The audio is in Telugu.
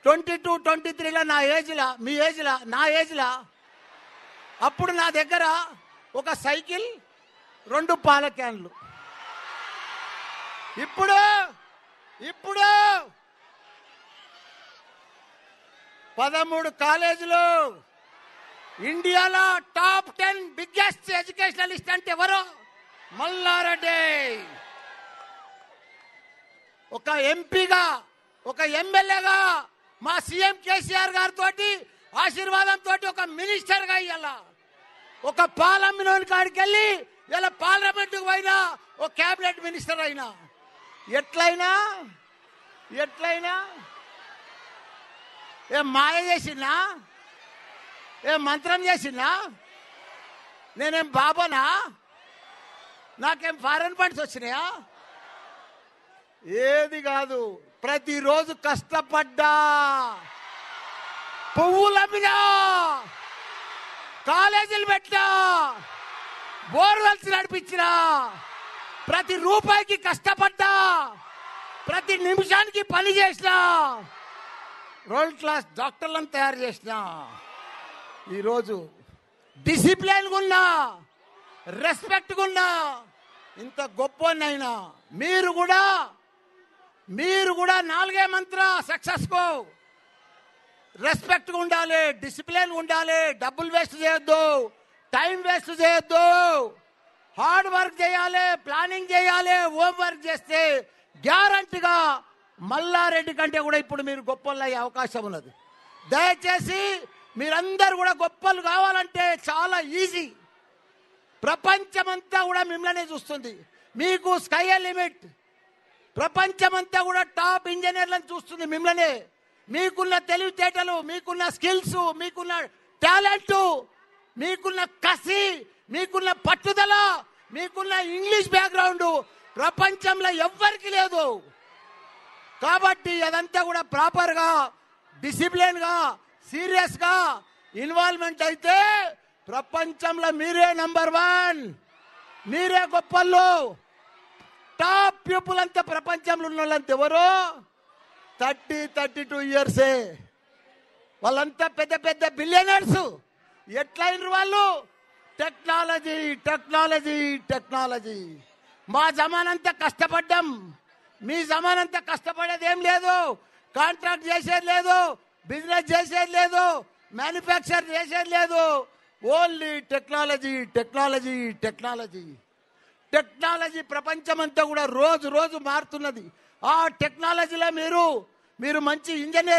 ట్వంటీ టూ ట్వంటీ త్రీలో నా ఏజ్లా మీ ఏజ్లా నా ఏజ్లా అప్పుడు నా దగ్గర ఒక సైకిల్ రెండు పాల క్యాన్లు ఇప్పుడు ఇప్పుడు పదమూడు కాలేజీలు ఇండియాలో టాప్ టెన్ బిగ్గెస్ట్ ఎడ్యుకేషనలిస్ట్ అంటే ఎవరు మల్లారెడ్డి ఒక ఎంపీగా ఒక ఎమ్మెల్యేగా మా సీఎం కేసీఆర్ గారితో ఆశీర్వాదంతో ఒక మినిస్టర్గా ఇయ్యాల ఒక పాలమ్మినోని కాడికి వెళ్ళి ఇలా పార్లమెంట్కి పోయినా ఒక క్యాబినెట్ మినిస్టర్ అయినా ఎట్లయినా ఎట్లయినా ఏం మాయ చేసినా ఏం మంత్రం చేసినా నేనేం బాబానా నాకేం ఫారెన్ ఫండ్స్ వచ్చినాయా ఏది కాదు ప్రతిరోజు కష్టపడ్డా పువ్వులు అమ్మినా కాలేజీలు పెట్టినా బోర్వెల్స్ నడిపించినా ప్రతి రూపాయికి కష్టపడ్డా ప్రతి నిమిషానికి పని చేసినా వరల్డ్ క్లాస్ డాక్టర్లను తయారు చేసిన ఈరోజు డిసిప్లిన్ ఉన్నా రెస్పెక్ట్ ఉన్నా ఇంత గొప్పనైనా మీరు కూడా మీరు కూడా నాలుగే మంత్ర సక్సెస్కో రెస్పెక్ట్ ఉండాలి డిసిప్లిన్ ఉండాలి డబ్బులు వేస్ట్ చేయొద్దు టైం వేస్ట్ చేయొద్దు హార్డ్ వర్క్ చేయాలి ప్లానింగ్ చేయాలి హోమ్ వర్క్ చేస్తే గ్యారంటీగా మల్లారెడ్డి కంటే కూడా ఇప్పుడు మీరు గొప్పలు అయ్యే అవకాశం ఉన్నది దయచేసి మీరందరూ కూడా గొప్పలు కావాలంటే చాలా ఈజీ ప్రపంచమంతా కూడా మిమ్మల్నే చూస్తుంది మీకు స్కై లిమిట్ ప్రపంచమంతా కూడా టాప్ ఇంజనీర్లను చూస్తుంది మిమ్మల్నే మీకున్న తెలివితేటలు మీకున్న స్కిల్స్ మీకున్న టాలెంట్ మీకున్న కసి మీకున్న పట్టుదల మీకున్న ఇంగ్లీష్ బ్యాక్గ్రౌండ్ ప్రపంచంలో ఎవ్వరికి లేదు కాబట్టి అదంతా కూడా ప్రాపర్గా డిసిప్లిన్గా సీరియస్గా ఇన్వాల్వ్మెంట్ అయితే ప్రపంచంలో మీరే నంబర్ వన్ మీరే గొప్పళ్ళు టాప్ పీపుల్ అంతా ప్రపంచంలో ఉన్న వాళ్ళంతా ఎవరు థర్టీ థర్టీ టూ ఇయర్సే వాళ్ళంతా పెద్ద పెద్ద బిలియనర్స్ ఎట్లయినరు వాళ్ళు టెక్నాలజీ టెక్నాలజీ టెక్నాలజీ మా జమానంతా కష్టపడ్డాం మీ జమానంతా కష్టపడేది ఏం లేదు కాంట్రాక్ట్ చేసేది లేదు బిజినెస్ చేసేది లేదు మ్యానుఫ్యాక్చర్ చేసేది లేదు only technology technology technology technology ప్రపంచమంతా కూడా రోజు రోజు మారుతున్నది ఆ టెక్నాలజీలో మీరు మీరు మంచి ఇంజనీర్